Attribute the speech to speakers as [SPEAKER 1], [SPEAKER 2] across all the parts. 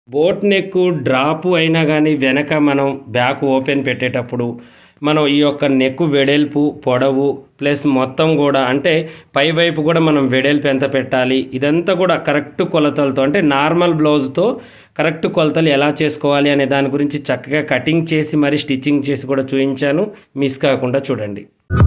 [SPEAKER 1] boat neck drop అయినా కానీ వెనక మనం బ్యాక్ ఓపెన్ పెట్టేటప్పుడు మనం ఈ యొక్క నెక్ వెడల్పు పొడవు ప్లస్ మొత్తం కూడా అంటే పై వైపు కూడా మనం వెడల్పు ఎంత పెట్టాలి ఇదంతా కూడా కరెక్ట్ కొలతలతో అంటే నార్మల్ బ్లౌజ్తో కరెక్ట్ కొలతలు ఎలా చేసుకోవాలి అనే దాని గురించి చక్కగా కటింగ్ చేసి మరి స్టిచ్చింగ్ చేసి కూడా చూపించాను మిస్ కాకుండా చూడండి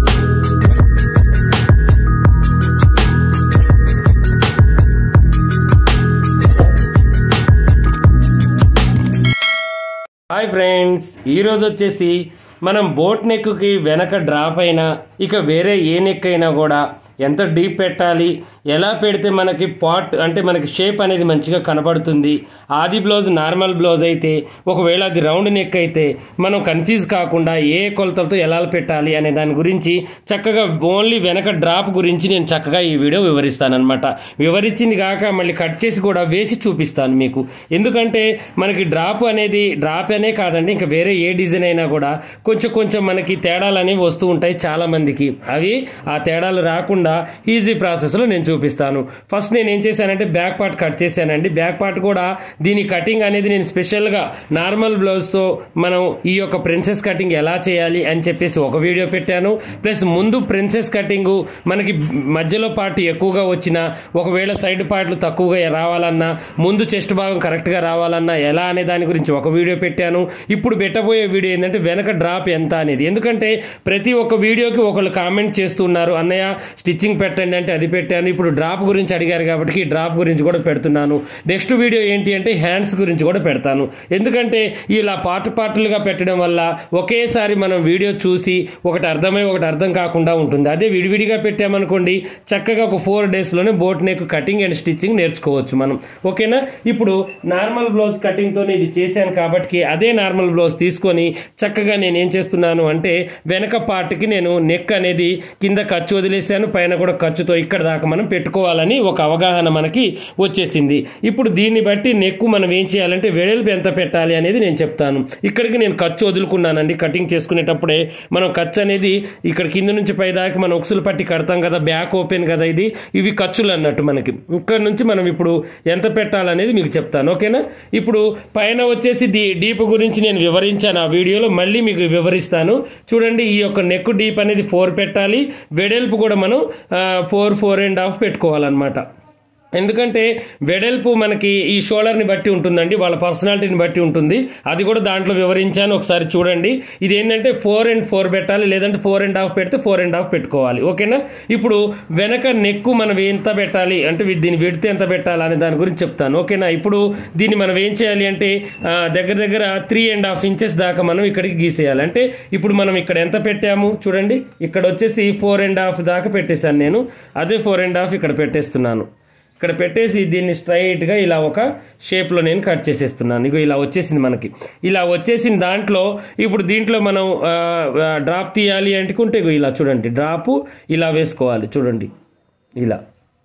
[SPEAKER 1] హాయ్ ఫ్రెండ్స్ ఈరోజు వచ్చేసి మనం బోట్ నెక్కి వెనక డ్రాప్ అయినా ఇక వేరే ఏ నెక్ అయినా కూడా ఎంత డీప్ పెట్టాలి ఎలా పెడితే మనకి పాట్ అంటే మనకి షేప్ అనేది మంచిగా కనపడుతుంది ఆది బ్లౌజ్ నార్మల్ బ్లౌజ్ అయితే ఒకవేళ అది రౌండ్ నెక్ అయితే మనం కన్ఫ్యూజ్ కాకుండా ఏ కొలతలతో ఎలా పెట్టాలి అనే దాని గురించి చక్కగా ఓన్లీ వెనక డ్రాప్ గురించి నేను చక్కగా ఈ వీడియో వివరిస్తానమాట వివరించింది కాక మళ్ళీ కట్ చేసి కూడా వేసి చూపిస్తాను మీకు ఎందుకంటే మనకి డ్రాప్ అనేది డ్రాప్ అనే కాదండి ఇంకా వేరే ఏ డిజైన్ అయినా కూడా కొంచెం కొంచెం మనకి తేడాలు అనేవి వస్తూ ఉంటాయి చాలా మందికి అవి ఆ తేడాలు రాకుండా ఈజీ ప్రాసెస్లో నేను చూపిస్తాను ఫస్ట్ నేను ఏం చేశానంటే బ్యాక్ పార్ట్ కట్ చేశానండి బ్యాక్ పార్ట్ కూడా దీని కటింగ్ అనేది నేను స్పెషల్గా నార్మల్ బ్లౌజ్తో మనం ఈ యొక్క ప్రిన్సెస్ కటింగ్ ఎలా చేయాలి అని చెప్పేసి ఒక వీడియో పెట్టాను ప్లస్ ముందు ప్రిన్సెస్ కటింగ్ మనకి మధ్యలో పార్ట్ ఎక్కువగా వచ్చినా ఒకవేళ సైడ్ పార్ట్లు తక్కువగా రావాలన్నా ముందు చెస్ట్ భాగం కరెక్ట్గా రావాలన్నా ఎలా అనే దాని గురించి ఒక వీడియో పెట్టాను ఇప్పుడు పెట్టబోయే వీడియో ఏంటంటే వెనక డ్రాప్ ఎంత అనేది ఎందుకంటే ప్రతి ఒక్క వీడియోకి ఒకళ్ళు కామెంట్ చేస్తున్నారు అన్నయ్య స్టిచ్చింగ్ పెట్టండి అంటే అది పెట్టాను ఇప్పుడు డ్రాప్ గురించి అడిగారు కాబట్టి డ్రాప్ గురించి కూడా పెడుతున్నాను నెక్స్ట్ వీడియో ఏంటి అంటే హ్యాండ్స్ గురించి కూడా పెడతాను ఎందుకంటే ఇలా పార్ట్ పార్టులుగా పెట్టడం వల్ల ఒకేసారి మనం వీడియో చూసి ఒకటి అర్థమై ఒకటి అర్థం కాకుండా ఉంటుంది అదే విడివిడిగా పెట్టామనుకోండి చక్కగా ఒక ఫోర్ డేస్లోనే boat neck cutting and stitching నేర్చుకోవచ్చు మనం ఓకేనా ఇప్పుడు నార్మల్ బ్లౌజ్ కటింగ్తో ఇది చేశాను కాబట్టి అదే నార్మల్ బ్లౌజ్ తీసుకొని చక్కగా నేను ఏం చేస్తున్నాను అంటే వెనక పార్ట్కి నేను నెక్ అనేది కింద ఖర్చు వదిలేసాను పైన కూడా ఖర్చుతో ఇక్కడ దాకా మనం పెట్టుకోవాలని ఒక అవగాహన మనకి వచ్చేసింది ఇప్పుడు దీన్ని బట్టి నెక్ మనం ఏం చేయాలంటే వెడల్పు ఎంత పెట్టాలి అనేది నేను చెప్తాను ఇక్కడికి నేను ఖర్చు వదులుకున్నానండి కటింగ్ చేసుకునేటప్పుడే మనం ఖర్చు అనేది ఇక్కడ కింద నుంచి పై దాకా మనం ఉక్సులు పట్టి కడతాం కదా బ్యాక్ ఓపెన్ కదా ఇది ఇవి ఖర్చులు అన్నట్టు మనకి ఇక్కడ నుంచి మనం ఇప్పుడు ఎంత పెట్టాలనేది మీకు చెప్తాను ఓకేనా ఇప్పుడు పైన వచ్చేసి దీ డీప్ గురించి నేను వివరించాను ఆ వీడియోలో మళ్ళీ మీకు వివరిస్తాను చూడండి ఈ యొక్క నెక్ డీప్ అనేది ఫోర్ పెట్టాలి వెడల్పు కూడా మనం ఫోర్ ఫోర్ అండ్ హాఫ్ పెట్టుకోవాలన్నమాట ఎందుకంటే వెడల్పు మనకి ఈ షోల్డర్ని బట్టి ఉంటుందండి వాళ్ళ పర్సనాలిటీని బట్టి ఉంటుంది అది కూడా దాంట్లో వివరించాను ఒకసారి చూడండి ఇది ఏంటంటే ఫోర్ అండ్ ఫోర్ పెట్టాలి లేదంటే ఫోర్ అండ్ హాఫ్ పెడితే ఫోర్ అండ్ హాఫ్ పెట్టుకోవాలి ఓకేనా ఇప్పుడు వెనక నెక్కు మనం ఎంత పెట్టాలి అంటే వీ- దీని విడితే ఎంత పెట్టాలి అనే దాని గురించి చెప్తాను ఓకేనా ఇప్పుడు దీన్ని మనం ఏం చేయాలి అంటే ఆ, దగ్గర దగ్గర త్రీ అండ్ హాఫ్ ఇంచెస్ దాకా మనం ఇక్కడికి గీసేయాలి అంటే ఇప్పుడు మనం ఇక్కడ ఎంత పెట్టాము చూడండి ఇక్కడ వచ్చేసి ఫోర్ అండ్ హాఫ్ దాకా పెట్టేశాను నేను అదే ఫోర్ అండ్ హాఫ్ ఇక్కడ పెట్టేస్తున్నాను ఇక్కడ పెట్టేసి దీన్ని స్ట్రైట్గా ఇలా ఒక షేప్లో నేను కట్ చేసేస్తున్నాను ఇగో ఇలా వచ్చేసింది మనకి ఇలా వచ్చేసిన దాంట్లో ఇప్పుడు దీంట్లో మనం ఆ, ఆ, డ్రాప్ తీయాలి అంటుకుంటే ఇగో ఇలా చూడండి డ్రాపు ఇలా వేసుకోవాలి చూడండి ఇలా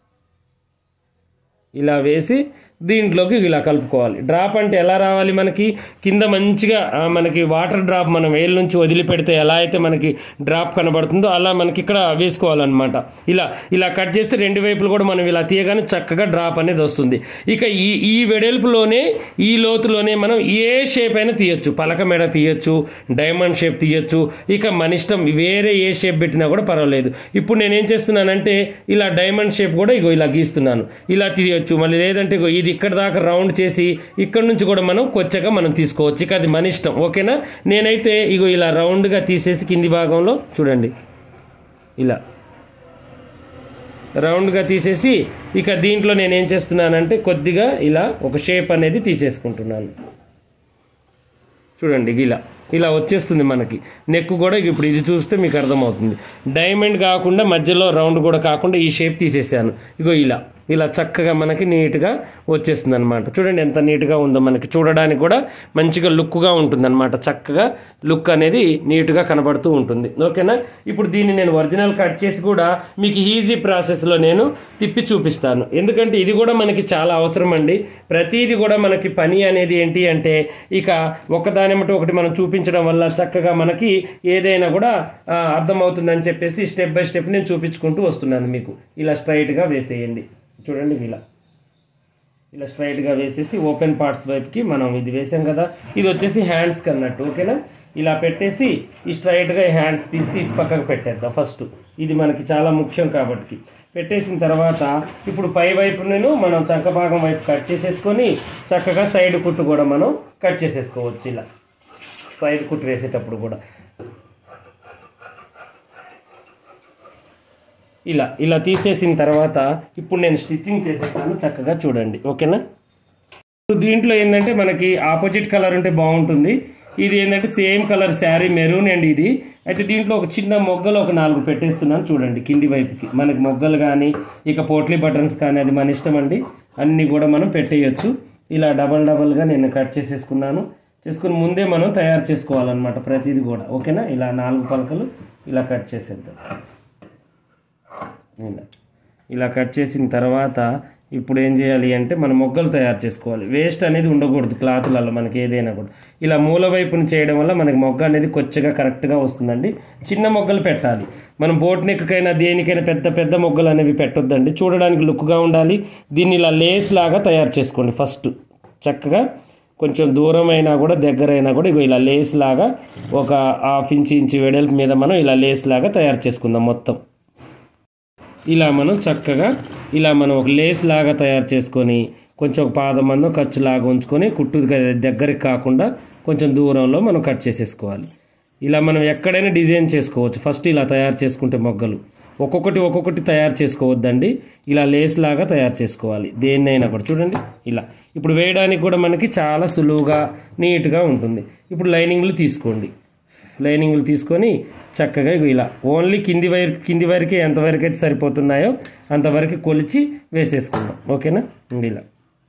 [SPEAKER 1] ఇలా వేసి దీంట్లోకి ఇలా కలుపుకోవాలి డ్రాప్ అంటే ఎలా రావాలి మనకి కింద మంచిగా ఆ, మనకి వాటర్ డ్రాప్ మనం వేలు నుంచి వదిలిపెడితే ఎలా అయితే మనకి డ్రాప్ కనబడుతుందో అలా మనకి ఇక్కడ వేసుకోవాలన్నమాట ఇలా ఇలా కట్ చేస్తే రెండు వైపులు కూడా మనం ఇలా తీయగానే చక్కగా డ్రాప్ అనేది వస్తుంది ఇక ఈ ఈ వెడల్పులోనే ఈ లోతులోనే మనం ఏ షేప్ అయినా తీయొచ్చు పలక మెడ తీయొచ్చు డైమండ్ షేప్ తీయొచ్చు ఇక మన ఇష్టం వేరే ఏ షేప్ పెట్టినా కూడా పర్వాలేదు ఇప్పుడు నేను ఏం చేస్తున్నానంటే ఇలా డైమండ్ షేప్ కూడా ఇగో ఇలా గీస్తున్నాను ఇలా తీయొచ్చు మళ్ళీ లేదంటే ఇగో ఇది ఇక్కడ దాకా రౌండ్ చేసి ఇక్కడ నుంచి కూడా మనం కొచ్చగా మనం తీసుకోవచ్చు ఇక అది మన ఇష్టం ఓకేనా నేనైతే ఇగో ఇలా రౌండ్గా తీసేసి కింది భాగంలో చూడండి ఇలా రౌండ్గా తీసేసి ఇక దీంట్లో నేను ఏం చేస్తున్నానంటే కొద్దిగా ఇలా ఒక షేప్ అనేది తీసేసుకుంటున్నాను చూడండి ఇలా ఇలా వచ్చేస్తుంది మనకి నెక్ కూడా ఇప్పుడు ఇది చూస్తే మీకు అర్థమవుతుంది డైమండ్ కాకుండా మధ్యలో రౌండ్ కూడా కాకుండా ఈ షేప్ తీసేసాను ఇగో ఇలా ఇలా చక్కగా మనకి నీట్గా వచ్చేస్తుంది అనమాట చూడండి ఎంత నీట్గా ఉందో మనకి చూడడానికి కూడా మంచిగా లుక్గా ఉంటుంది అనమాట చక్కగా లుక్ అనేది నీట్గా కనబడుతూ ఉంటుంది ఓకేనా ఇప్పుడు దీన్ని నేను ఒరిజినల్ కట్ చేసి కూడా మీకు ఈజీ ప్రాసెస్లో నేను తిప్పి చూపిస్తాను ఎందుకంటే ఇది కూడా మనకి చాలా అవసరం అండి ప్రతిదీ కూడా మనకి పని అనేది ఏంటి అంటే ఇక ఒకదానిమటి ఒకటి మనం చూపించడం వల్ల చక్కగా మనకి ఏదైనా కూడా ఆ, అర్థమవుతుందని చెప్పేసి స్టెప్ బై స్టెప్ నేను చూపించుకుంటూ వస్తున్నాను మీకు ఇలా స్ట్రైట్గా వేసేయండి చూడండి ఇలా ఇలా స్ట్రైట్గా వేసేసి ఓపెన్ పార్ట్స్ వైపుకి మనం ఇది వేసాం కదా ఇది వచ్చేసి హ్యాండ్స్కి అన్నట్టు ఓకేనా ఇలా పెట్టేసి ఈ స్ట్రైట్గా హ్యాండ్స్ పీస్ తీసి పక్కకు పెట్టేద్దాం ఫస్ట్ ఇది మనకి చాలా ముఖ్యం కాబట్టి పెట్టేసిన తర్వాత ఇప్పుడు పై వైపు నేను మనం చక్క భాగం వైపు కట్ చేసేసుకొని చక్కగా సైడ్ కుట్టు కూడా మనం కట్ చేసేసుకోవచ్చు ఇలా సైడ్ కుట్టు వేసేటప్పుడు కూడా ఇలా ఇలా తీసేసిన తర్వాత ఇప్పుడు నేను స్టిచ్చింగ్ చేసేస్తాను చక్కగా చూడండి ఓకేనా ఇప్పుడు దీంట్లో ఏంటంటే మనకి ఆపోజిట్ కలర్ ఉంటే బాగుంటుంది ఇది ఏంటంటే same colour sari maroon and ఇది అయితే దీంట్లో ఒక చిన్న మొగ్గలు ఒక నాలుగు పెట్టేస్తున్నాను చూడండి కింది వైపుకి మనకి మొగ్గలు కానీ ఇక పోట్లీ బటన్స్ కానీ అది మన ఇష్టం అండి అన్నీ కూడా మనం పెట్టేయచ్చు ఇలా డబల్ డబల్గా నేను కట్ చేసేసుకున్నాను చేసుకుని ముందే మనం తయారు చేసుకోవాలన్నమాట ప్రతిదీ కూడా ఓకేనా ఇలా నాలుగు పలకలు ఇలా కట్ చేసేద్దాం ఇలా ఇలా కట్ చేసిన తర్వాత ఇప్పుడు ఏం చేయాలి అంటే మనం మొగ్గలు తయారు చేసుకోవాలి వేస్ట్ అనేది ఉండకూడదు క్లాతులలో మనకి ఏదైనా కూడా ఇలా మూల వైపున చేయడం వల్ల మనకి మొగ్గ అనేది కొచ్చగా కరెక్ట్గా వస్తుందండి చిన్న మొగ్గలు పెట్టాలి మనం బోట్ నెక్కకైనా దేనికైనా పెద్ద పెద్ద మొగ్గలు అనేవి పెట్టొద్దండి చూడడానికి లుక్గా ఉండాలి దీన్ని ఇలా లేస్ లాగా తయారు చేసుకోండి ఫస్ట్ చక్కగా కొంచెం దూరం అయినా కూడా దగ్గర అయినా కూడా ఇగో ఇలా లేస్ లాగా ఒక హాఫ్ ఇంచ్ ఇంచ్ వెడల్పు మీద మనం ఇలా లేస్ లాగా తయారు చేసుకుందాం మొత్తం ఇలా మనం చక్కగా ఇలా మనం ఒక లేస్ లాగా తయారు చేసుకొని కొంచెం ఒక పాదం మందం ఖర్చు లాగా ఉంచుకొని కుట్టు దగ్గరికి కాకుండా కొంచెం దూరంలో మనం కట్ చేసేసుకోవాలి ఇలా మనం ఎక్కడైనా డిజైన్ చేసుకోవచ్చు ఫస్ట్ ఇలా తయారు చేసుకుంటే మొగ్గలు ఒక్కొక్కటి ఒక్కొక్కటి తయారు చేసుకోవద్దండి ఇలా లేస్ లాగా తయారు చేసుకోవాలి దేన్నైనా కూడా చూడండి ఇలా ఇప్పుడు వేయడానికి కూడా మనకి చాలా సులువుగా నీట్గా ఉంటుంది ఇప్పుడు లైనింగ్లు తీసుకోండి లైనింగ్లు తీసుకొని చక్కగా ఇగో ఇలా ఓన్లీ కింది వైర్ కింది వరకే ఎంతవరకు అయితే సరిపోతున్నాయో అంతవరకు కొలిచి వేసేసుకుందాం ఓకేనా ఇంక ఇలా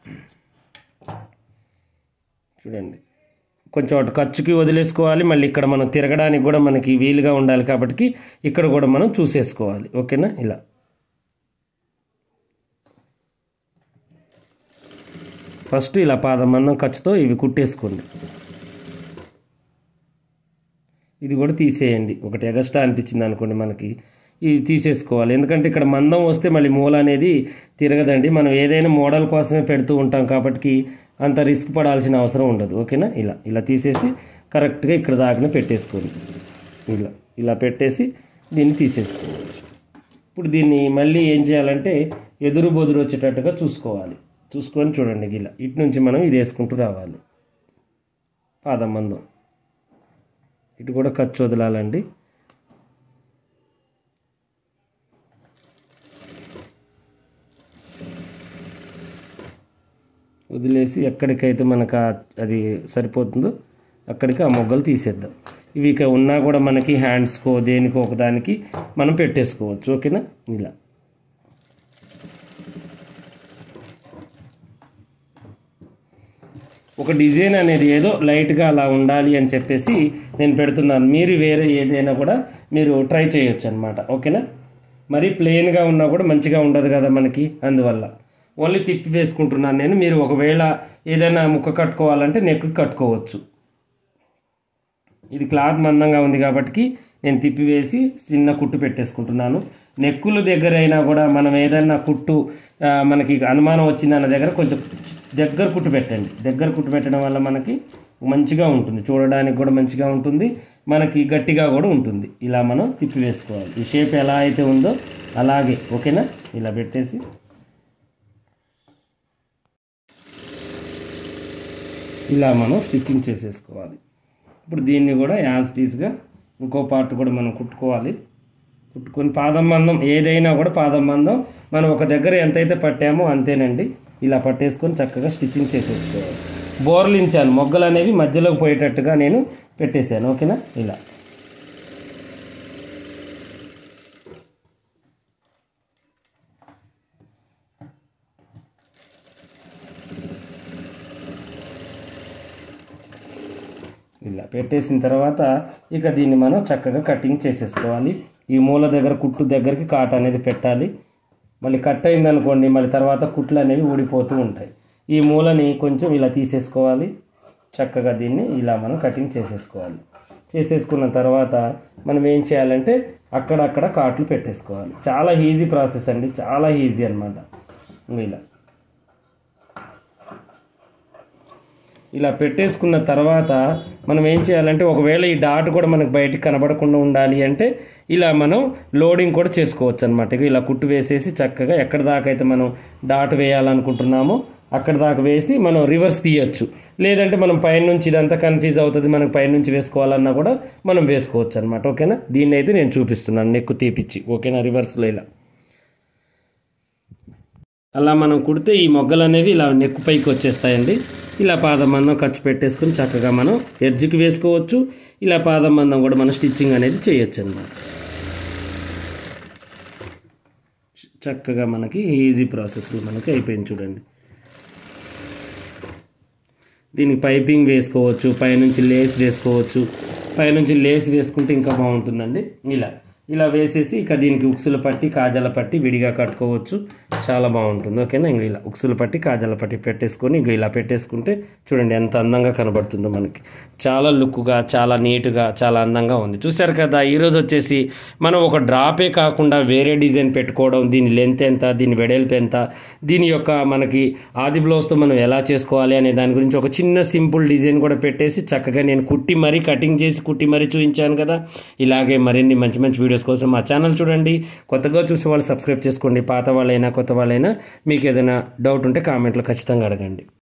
[SPEAKER 1] చూడండి కొంచెం అటు ఖర్చుకి వదిలేసుకోవాలి మళ్ళీ ఇక్కడ మనం తిరగడానికి కూడా మనకి వీలుగా ఉండాలి కాబట్టి ఇక్కడ కూడా మనం చూసేసుకోవాలి ఓకేనా ఇలా ఫస్ట్ ఇలా పాదం మందం ఖర్చుతో ఇవి కుట్టేసుకోండి ఇది కూడా తీసేయండి ఒకటి ఎగస్ట్రా అనిపించింది అనుకోండి మనకి ఇది తీసేసుకోవాలి ఎందుకంటే ఇక్కడ మందం వస్తే మళ్ళీ మూల అనేది తిరగదండి మనం ఏదైనా మోడల్ కోసమే పెడుతూ ఉంటాం కాబట్టి అంత రిస్క్ పడాల్సిన అవసరం ఉండదు ఓకేనా ఇలా ఇలా తీసేసి కరెక్ట్గా ఇక్కడ దాకా పెట్టేసుకోండి ఇలా ఇలా పెట్టేసి దీన్ని తీసేసుకోవచ్చు ఇప్పుడు దీన్ని మళ్ళీ ఏం చేయాలంటే ఎదురు బొదురు వచ్చేటట్టుగా చూసుకోవాలి చూసుకొని చూడండి ఇలా ఇటు నుంచి మనం ఇది వేసుకుంటూ రావాలి పాదం మందం ఇటు కూడా ఖర్చు వదలాలండి వదిలేసి ఎక్కడికైతే మనకు ఆ- అది సరిపోతుందో అక్కడికి ఆ మొగ్గలు తీసేద్దాం ఇవి ఇక ఉన్నా కూడా మనకి హ్యాండ్స్కో దేనికో ఒకదానికి మనం పెట్టేసుకోవచ్చు ఓకేనా ఇలా ఒక డిజైన్ అనేది ఏదో లైట్గా అలా ఉండాలి అని చెప్పేసి నేను పెడుతున్నాను మీరు వేరే ఏదైనా కూడా మీరు ట్రై చేయొచ్చు అనమాట ఓకేనా మరి ప్లెయిన్గా ఉన్నా కూడా మంచిగా ఉండదు కదా మనకి అందువల్ల ఓన్లీ తిప్పి వేసుకుంటున్నాను నేను మీరు ఒకవేళ ఏదైనా ముక్క కట్టుకోవాలంటే నెక్కి కట్టుకోవచ్చు ఇది క్లాత్ మందంగా ఉంది కాబట్టి నేను తిప్పివేసి చిన్న కుట్టు పెట్టేసుకుంటున్నాను నెక్కులు దగ్గర అయినా కూడా మనం ఏదైనా కుట్టు ఆ, మనకి అనుమానం వచ్చిందన్న దగ్గర కొంచెం దగ్గర కుట్టు పెట్టండి దగ్గర కుట్టు పెట్టడం వల్ల మనకి మంచిగా ఉంటుంది చూడడానికి కూడా మంచిగా ఉంటుంది మనకి గట్టిగా కూడా ఉంటుంది ఇలా మనం తిప్పి వేసుకోవాలి ఈ షేప్ ఎలా అయితే ఉందో అలాగే ఓకేనా ఇలా పెట్టేసి ఇలా మనం స్టిచ్చింగ్ చేసేసుకోవాలి ఇప్పుడు దీన్ని కూడా యాజ్ టీస్గా ఇంకో పార్ట్ కూడా మనం కుట్టుకోవాలి కుట్టుకొని పాదం మందం ఏదైనా కూడా పాదం మందం మనం ఒక దగ్గర ఎంతైతే పట్టామో అంతేనండి ఇలా పట్టేసుకొని చక్కగా స్టిచ్చింగ్ చేసేసుకోవాలి బోర్లించాను మొగ్గలు అనేవి మధ్యలోకి పోయేటట్టుగా నేను పెట్టేశాను ఓకేనా ఇలా ఇలా పెట్టేసిన తర్వాత ఇక దీన్ని మనం చక్కగా కటింగ్ చేసేసుకోవాలి ఈ మూల దగ్గర కుట్టు దగ్గరికి కాట అనేది పెట్టాలి మళ్ళీ కట్ అయింది అనుకోండి మళ్ళీ తర్వాత కుట్లు అనేవి ఊడిపోతూ ఉంటాయి ఈ మూలని కొంచెం ఇలా తీసేసుకోవాలి చక్కగా దీన్ని ఇలా మనం కటింగ్ చేసేసుకోవాలి చేసేసుకున్న తర్వాత మనం ఏం చేయాలంటే అక్కడక్కడ కాట్లు పెట్టేసుకోవాలి చాలా ఈజీ ప్రాసెస్ అండి చాలా ఈజీ అనమాట ఇలా ఇలా పెట్టేసుకున్న తర్వాత మనం ఏం చేయాలంటే ఒకవేళ ఈ డాట్ కూడా మనకు బయటికి కనబడకుండా ఉండాలి అంటే ఇలా మనం లోడింగ్ కూడా చేసుకోవచ్చు అనమాట ఇలా కుట్టు వేసేసి చక్కగా ఎక్కడ దాకా అయితే మనం డాట్ వేయాలనుకుంటున్నామో అక్కడ దాకా వేసి మనం రివర్స్ తీయచ్చు లేదంటే మనం పైనుంచి ఇదంతా కన్ఫ్యూజ్ అవుతుంది మనకు పైనుంచి వేసుకోవాలన్నా కూడా మనం వేసుకోవచ్చు అనమాట ఓకేనా దీన్ని అయితే నేను చూపిస్తున్నాను నెక్కు తీపిచ్చి ఓకేనా రివర్స్లో ఇలా అలా మనం కుడితే ఈ మొగ్గలు అనేవి ఇలా నెక్కు పైకి వచ్చేస్తాయండి ఇలా పాదం మందం ఖర్చు పెట్టేసుకుని చక్కగా మనం ఎడ్జ్కి వేసుకోవచ్చు ఇలా పాదం మందం కూడా మనం స్టిచ్చింగ్ అనేది చేయొచ్చు అనమాట చక్కగా మనకి ఈజీ ప్రాసెస్ మనకి అయిపోయింది చూడండి దీనికి పైపింగ్ వేసుకోవచ్చు పైనుంచి లేస్ వేసుకోవచ్చు పైనుంచి లేస్ వేసుకుంటే ఇంకా బాగుంటుందండి ఇలా ఇలా వేసేసి ఇక దీనికి ఉక్సులు పట్టి కాజాల పట్టి విడిగా కట్టుకోవచ్చు చాలా బాగుంటుంది ఓకేనా ఇంక ఇలా ఉక్సులు పట్టి కాజాల పట్టి పెట్టేసుకొని ఇంక ఇలా పెట్టేసుకుంటే చూడండి ఎంత అందంగా కనబడుతుందో మనకి చాలా లుక్గా చాలా నీట్గా చాలా అందంగా ఉంది చూశారు కదా ఈరోజు వచ్చేసి మనం ఒక డ్రాపే కాకుండా వేరే డిజైన్ పెట్టుకోవడం దీని లెంత్ ఎంత దీని వెడల్పు ఎంత దీని యొక్క మనకి ఆది బ్లౌజ్తో మనం ఎలా చేసుకోవాలి అనే దాని గురించి ఒక చిన్న సింపుల్ డిజైన్ కూడా పెట్టేసి చక్కగా నేను కుట్టి మరీ కటింగ్ చేసి కుట్టి మరీ చూపించాను కదా ఇలాగే మరిన్ని మంచి మంచి వీడియోస్ కోసం మా ఛానల్ చూడండి కొత్తగా చూసే వాళ్ళు సబ్స్క్రైబ్ చేసుకోండి పాత వాళ్ళైనా కొత్త వాళ్ళైనా మీకు ఏదైనా డౌట్ ఉంటే కామెంట్లో ఖచ్చితంగా అడగండి